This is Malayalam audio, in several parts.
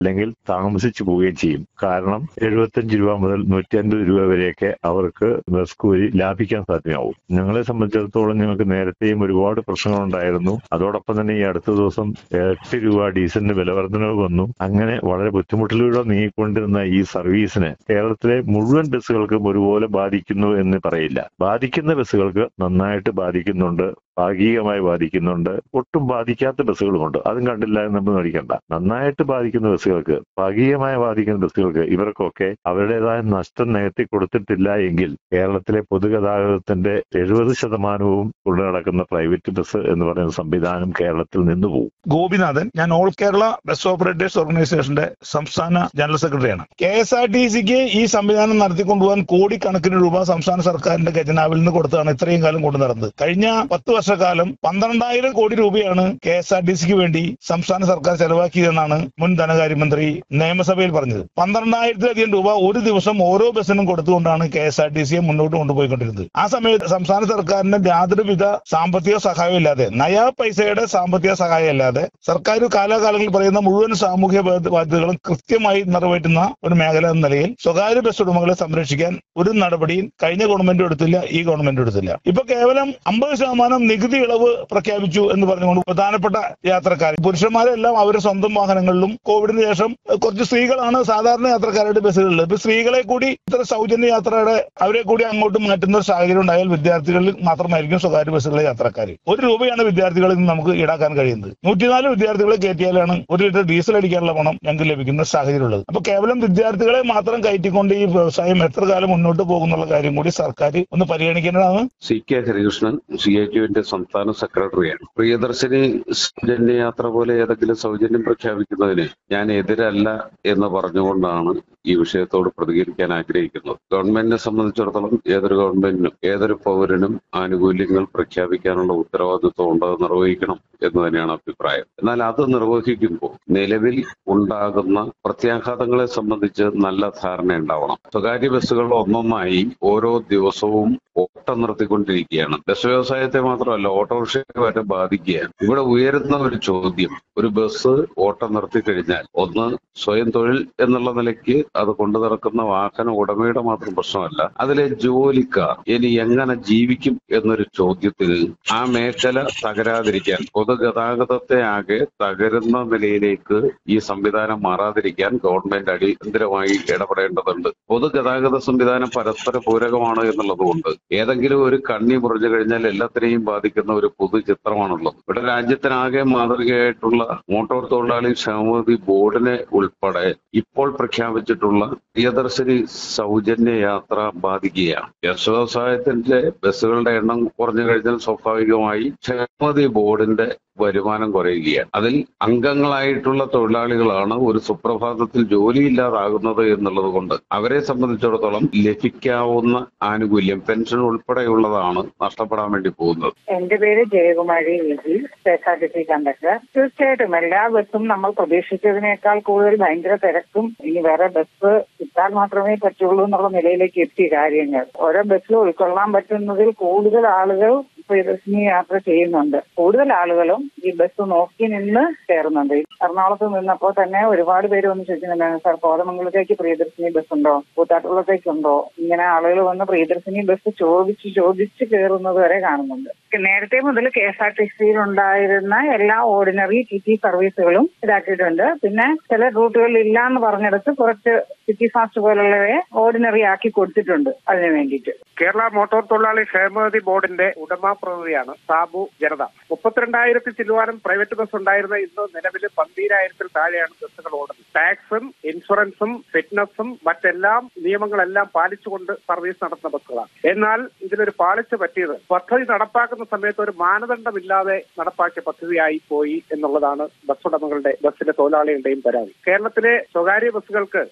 അല്ലെങ്കിൽ താമസിച്ചു പോവുകയും ചെയ്യും കാരണം എഴുപത്തഞ്ച് രൂപ മുതൽ നൂറ്റി അൻപത് രൂപ വരെയൊക്കെ അവർക്ക് ബസ് കൂലി ലാഭിക്കാൻ സാധ്യമാവും ഞങ്ങളെ സംബന്ധിച്ചിടത്തോളം ഞങ്ങൾക്ക് നേരത്തെയും ഒരുപാട് പ്രശ്നങ്ങളുണ്ടായിരുന്നു അതോടൊപ്പം തന്നെ ഈ അടുത്ത ദിവസം എട്ട് രൂപ ഡീസലിന് വില വർധനവ് വന്നു അങ്ങനെ വളരെ ബുദ്ധിമുട്ടിലൂടെ നീങ്ങിക്കൊണ്ടിരുന്ന ഈ സർവീസിനെ കേരളത്തിലെ മുഴുവൻ ബസ്സുകൾക്കും ഒരുപോലെ ബാധിക്കുന്നു എന്ന് പറയില്ല ബാധിക്കുന്ന ബസ്സുകൾക്ക് നന്നായിട്ട് ബാധിക്കുന്നുണ്ട് ഭാഗികമായി ബാധിക്കുന്നുണ്ട് ഒട്ടും ബാധിക്കാത്ത ബസ്സുകളുമുണ്ട് അതും കണ്ടില്ല എന്ന് നമ്മൾ നടിക്കണ്ട നന്നായിട്ട് ബാധിക്കുന്ന ബസ്സുകൾക്ക് ഭാഗികമായി ബാധിക്കുന്ന ബസ്സുകൾക്ക് ഇവർക്കൊക്കെ അവരുടേതായ നഷ്ടം നികത്തി കൊടുത്തിട്ടില്ല എങ്കിൽ കേരളത്തിലെ പൊതുഗതാഗതത്തിന്റെ എഴുപത് ശതമാനവും കൊണ്ടു നടക്കുന്ന പ്രൈവറ്റ് ബസ് എന്ന് പറയുന്ന സംവിധാനം കേരളത്തിൽ നിന്ന് പോകും ഗോപിനാഥൻ ഞാൻ ഓൾ കേരള ബസ് ഓപ്പറേറ്റേഴ്സ് ഓർഗനൈസേഷന്റെ സംസ്ഥാന ജനറൽ സെക്രട്ടറിയാണ് കെ എസ് ആർ ടി സിക്ക് ഈ സംവിധാനം നടത്തിക്കൊണ്ടുപോകാൻ കോടിക്കണക്കിന് രൂപ സംസ്ഥാന സർക്കാരിന്റെ ഖജനാവിൽ നിന്ന് കൊടുത്താണ് ഇത്രയും കാലം കൊണ്ടു നടന്നത് കഴിഞ്ഞ പത്ത് വർഷക്കാലം പന്ത്രണ്ടായിരം കോടി രൂപയാണ് കെ എസ് ആർ ടി സിക്ക് വേണ്ടി സംസ്ഥാന സർക്കാർ ചെലവാക്കിയതെന്നാണ് മുൻ ധനകാര്യമന്ത്രി നിയമസഭയിൽ പറഞ്ഞത് പന്ത്രണ്ടായിരത്തിലധികം രൂപ ഒരു ദിവസം ഓരോ ബസ്സിനും കൊടുത്തുകൊണ്ടാണ് കെ എസ് ആർ ടി സിയെ മുന്നോട്ട് കൊണ്ടുപോയിക്കൊണ്ടിരുന്നത് ആ സമയത്ത് സംസ്ഥാന സർക്കാരിന് യാതൊരുവിധ സാമ്പത്തിക സഹായം ഇല്ലാതെ നയാ പൈസയുടെ സാമ്പത്തിക സഹായം ഇല്ലാതെ സർക്കാർ കാലാകാലങ്ങളിൽ പറയുന്ന മുഴുവൻ സാമൂഹ്യ ബാധ്യ- ബാധ്യതകളും കൃത്യമായി നിറവേറ്റുന്ന ഒരു മേഖല എന്ന നിലയിൽ സ്വകാര്യ ബസ് ഉടമകളെ സംരക്ഷിക്കാൻ ഒരു നടപടിയും കഴിഞ്ഞ ഗവൺമെന്റ് എടുത്തില്ല ഈ ഗവൺമെന്റ് എടുത്തില്ല ഇപ്പൊ കേവലം അമ്പത് ശതമാനം നികുതി ഇളവ് പ്രഖ്യാപിച്ചു എന്ന് പറഞ്ഞുകൊണ്ട് പ്രധാനപ്പെട്ട യാത്രക്കാർ പുരുഷന്മാരെല്ലാം അവരുടെ സ്വന്തം വാഹനങ്ങളിലും കോവിഡിന് ശേഷം ഏഹ്, കുറച്ച് സ്ത്രീകളാണ് സാധാരണ യാത്രക്കാരുടെ ബസ്സുകളിൽ ഇപ്പൊ സ്ത്രീകളെ കൂടി ഇത്ര സൗജന്യ യാത്രയുടെ അവരെ കൂടി അങ്ങോട്ട് മാറ്റുന്ന ഒരു സാഹചര്യം ഉണ്ടായാൽ വിദ്യാർത്ഥികളിൽ മാത്രമായിരിക്കും സ്വകാര്യ ബസ്സുകളിലെ യാത്രക്കാർ ഒരു രൂപയാണ് വിദ്യാർത്ഥികളിൽ നിന്ന് നമുക്ക് ഈടാക്കാൻ കഴിയുന്നത് നൂറ്റിനാല് വിദ്യാർത്ഥികളെ കയറ്റിയാലാണ് ഒരു ലിറ്റർ ഡീസൽ അടിക്കാനുള്ള പണം ഞങ്ങൾക്ക് ലഭിക്കുന്ന സാഹചര്യം ഉള്ളത് അപ്പൊ കേവലം വിദ്യാർത്ഥികളെ മാത്രം കയറ്റിക്കൊണ്ട് ഈ വ്യവസായം എത്ര കാലം മുന്നോട്ട് പോകുന്നുള്ള കാര്യം കൂടി സർക്കാർ ഒന്ന് പരിഗണിക്കേണ്ടതാണ് C K Harikrishnan C I ടിയുവിന്റെ സംസ്ഥാന സെക്രട്ടറിയാണ് പ്രിയദർശിനി സൗജന്യ യാത്ര പോലെ ഏതെങ്കിലും സൗജന്യം പ്രഖ്യാപിക്കുന്നതിന് ഞാൻ എതിരല്ല എന്ന് പറഞ്ഞുകൊണ്ടാണ് ഈ വിഷയത്തോട് പ്രതികരിക്കാൻ ആഗ്രഹിക്കുന്നത് ഗവൺമെന്റിനെ സംബന്ധിച്ചിടത്തോളം ഏതൊരു ഗവൺമെന്റിനും ഏതൊരു പൗരനും ആനുകൂല്യങ്ങൾ പ്രഖ്യാപിക്കാനുള്ള ഉത്തരവാദിത്വം ഉണ്ട് അത് നിർവഹിക്കണം എന്ന് തന്നെയാണ് അഭിപ്രായം എന്നാൽ അത് നിർവഹിക്കുമ്പോൾ നിലവിൽ ഉണ്ടാകുന്ന പ്രത്യാഘാതങ്ങളെ സംബന്ധിച്ച് നല്ല ധാരണ ഉണ്ടാവണം സ്വകാര്യ ബസ്സുകൾ ഒന്നൊന്നായി ഓരോ ദിവസവും ഓട്ടം നിർത്തിക്കൊണ്ടിരിക്കുകയാണ് ബസ് വ്യവസായത്തെ മാത്രമല്ല ഓട്ടോറിക്ഷയെ വരെ ബാധിക്കുകയാണ് ഇവിടെ ഉയരുന്ന ഒരു ചോദ്യം ഒരു ബസ് ഓട്ടം നിർത്തിക്കഴിഞ്ഞാൽ ഒന്ന് സ്വയം തൊഴിൽ എന്നുള്ള നിലയ്ക്ക് അത് കൊണ്ടു നടക്കുന്ന വാഹന ഉടമയുടെ മാത്രം പ്രശ്നമല്ല അതിലെ ജോലിക്കാർ ഇനി എങ്ങനെ ജീവിക്കും എന്നൊരു ചോദ്യത്തിൽ ആ മേഖല തകരാതിരിക്കാൻ പൊതുഗതാഗതത്തെ ആകെ തകരുന്ന നിലയിലേക്ക് ഈ സംവിധാനം മാറാതിരിക്കാൻ ഗവൺമെന്റ് അടിയന്തരമായി ഇടപെടേണ്ടതുണ്ട് പൊതുഗതാഗത സംവിധാനം പരസ്പര പൂരകമാണ് എന്നുള്ളതുകൊണ്ട് ഏതെങ്കിലും ഒരു കണ്ണി മുറിഞ്ഞു കഴിഞ്ഞാൽ എല്ലാത്തിനെയും ബാധിക്കുന്ന ഒരു പൊതുചിത്രമാണുള്ളത് ഇവിടെ രാജ്യത്തിനാകെ മാതൃകയായിട്ടുള്ള മോട്ടോർ തൊഴിലാളി ക്ഷേമനിധി ബോർഡിനെ ഉൾപ്പെടെ ഇപ്പോൾ പ്രഖ്യാപിച്ചിട്ടുള്ള പ്രിയദർശിനി സൗജന്യ യാത്ര ബാധിക്കുകയാണ് ബസ് വ്യവസായത്തിന്റെ ബസ്സുകളുടെ എണ്ണം കുറഞ്ഞു കഴിഞ്ഞാൽ സ്വാഭാവികമായി ക്ഷേമനിധി ബോർഡിന്റെ വരുമാനം കുറയുകയാണ് അതിൽ അംഗങ്ങളായിട്ടുള്ള തൊഴിലാളികളാണ് ഒരു സുപ്രഭാതത്തിൽ ജോലിയില്ലാതാകുന്നത് എന്നുള്ളത് കൊണ്ട് അവരെ സംബന്ധിച്ചിടത്തോളം ലഭിക്കാവുന്ന ആനുകൂല്യം പെൻഷൻ ഉൾപ്പെടെയുള്ളതാണ് നഷ്ടപ്പെടാൻ വേണ്ടി പോകുന്നത് എന്റെ പേര് Jayakumari Viji K S R T C conductor തീർച്ചയായിട്ടും എല്ലാ ബസ്സും നമ്മൾ പ്രതീക്ഷിച്ചതിനേക്കാൾ കൂടുതൽ ഭയങ്കര തിരക്കും ഇനി വേറെ ബസ് കിട്ടാൻ മാത്രമേ പറ്റുള്ളൂ എന്നുള്ള നിലയിലേക്ക് എത്തി കാര്യങ്ങൾ ഓരോ ബസ്സിൽ ഉൾക്കൊള്ളാൻ പറ്റുന്നതിൽ കൂടുതൽ ആളുകൾ പ്രിയദർശിനി യാത്ര ചെയ്യുന്നുണ്ട് കൂടുതൽ ആളുകളും ഈ ബസ് നോക്കി നിന്ന് കയറുന്നുണ്ട് എറണാകുളത്ത് നിന്നപ്പോൾ തന്നെ ഒരുപാട് പേര് വന്ന് ചോദിക്കുന്നുണ്ടായിരുന്നു സാർ കോതമംഗലത്തേക്ക് പ്രിയദർശിനി ബസ് ഉണ്ടോ കൂത്താട്ടുള്ളത്തേക്കുണ്ടോ ഇങ്ങനെ ആളുകൾ വന്ന് പ്രിയദർശിനി ബസ് ചോദിച്ച് ചോദിച്ച് കയറുന്നത് വരെ കാണുന്നുണ്ട് നേരത്തെ മുതൽ കെ എസ് ആർ ടി സിയിൽ ഉണ്ടായിരുന്ന എല്ലാ ഓർഡിനറി ടി ടി സർവീസുകളും ഇതാക്കിയിട്ടുണ്ട് പിന്നെ ചില റൂട്ടുകളിൽ ഇല്ല എന്ന് പറഞ്ഞെടുത്ത് കുറച്ച് സിറ്റി ഫാസ്റ്റ് പോലുള്ളവയെ ഓർഡിനറി ആക്കി കൊടുത്തിട്ടുണ്ട് അതിനു വേണ്ടിയിട്ട് കേരള മോട്ടോർ തൊഴിലാളി ക്ഷേമനിധി ബോർഡിന്റെ ഉടമ പ്രതിനിധിയാണ് സാബു ജനത മുപ്പത്തിരണ്ടായിരത്തി ചില്ലുവാനും പ്രൈവറ്റ് ബസ് ഉണ്ടായിരുന്ന ഇന്ന് നിലവിൽ പന്തീരായിരത്തിൽ താഴെയാണ് ബസ്സുകൾ ഓടുന്നത് ടാക്സും ഇൻഷുറൻസും ഫിറ്റ്നസും മറ്റെല്ലാം നിയമങ്ങളെല്ലാം പാലിച്ചുകൊണ്ട് സർവീസ് നടത്തുന്ന ബസ്സുകളാണ് എന്നാൽ ഇതിലൊരു പാളിച്ച പറ്റിയത് പദ്ധതി നടപ്പാക്കുന്ന സമയത്ത് ഒരു മാനദണ്ഡമില്ലാതെ നടപ്പാക്കിയ പദ്ധതിയായി പോയി എന്നുള്ളതാണ് ബസ് ഉടമകളുടെ ബസ്സിലെ തൊഴിലാളികളുടെയും പരാതി കേരളത്തിലെ സ്വകാര്യ ബസ്സുകൾക്ക് മൂവായിരം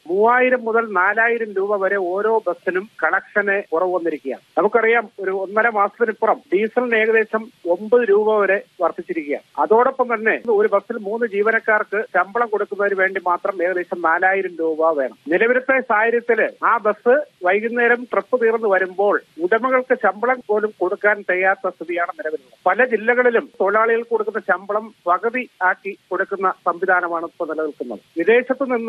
മൂവായിരം മുതൽ നാലായിരം രൂപ വരെ ഓരോ ബസ്സിനും കണക്ഷന് കുറവ് വന്നിരിക്കുകയാണ് നമുക്കറിയാം ഒരു ഒന്നര മാസത്തിനിപ്പുറം ഡീസലിന് ഏകദേശം ഒമ്പത് രൂപ വരെ വർദ്ധിച്ചിരിക്കുകയാണ് അതോടൊപ്പം തന്നെ ഒരു ബസ്സിൽ മൂന്ന് ജീവനക്കാർക്ക് ശമ്പളം കൊടുക്കുന്നതിന് വേണ്ടി മാത്രം ഏകദേശം നാലായിരം രൂപ വേണം നിലവിലത്തെ സാഹചര്യത്തിൽ ആ ബസ് വൈകുന്നേരം ട്രിപ്പ് തീർന്നു വരുമ്പോൾ ഉടമകൾക്ക് ശമ്പളം പോലും കൊടുക്കാൻ കഴിയാത്ത സ്ഥിതിയാണ് നിലവിലുള്ളത് പല ജില്ലകളിലും തൊഴിലാളികൾക്ക് കൊടുക്കുന്ന ശമ്പളം പകുതി ആക്കി കൊടുക്കുന്ന സംവിധാനമാണ് ഇപ്പോൾ നിലനിൽക്കുന്നത് വിദേശത്ത് നിന്ന്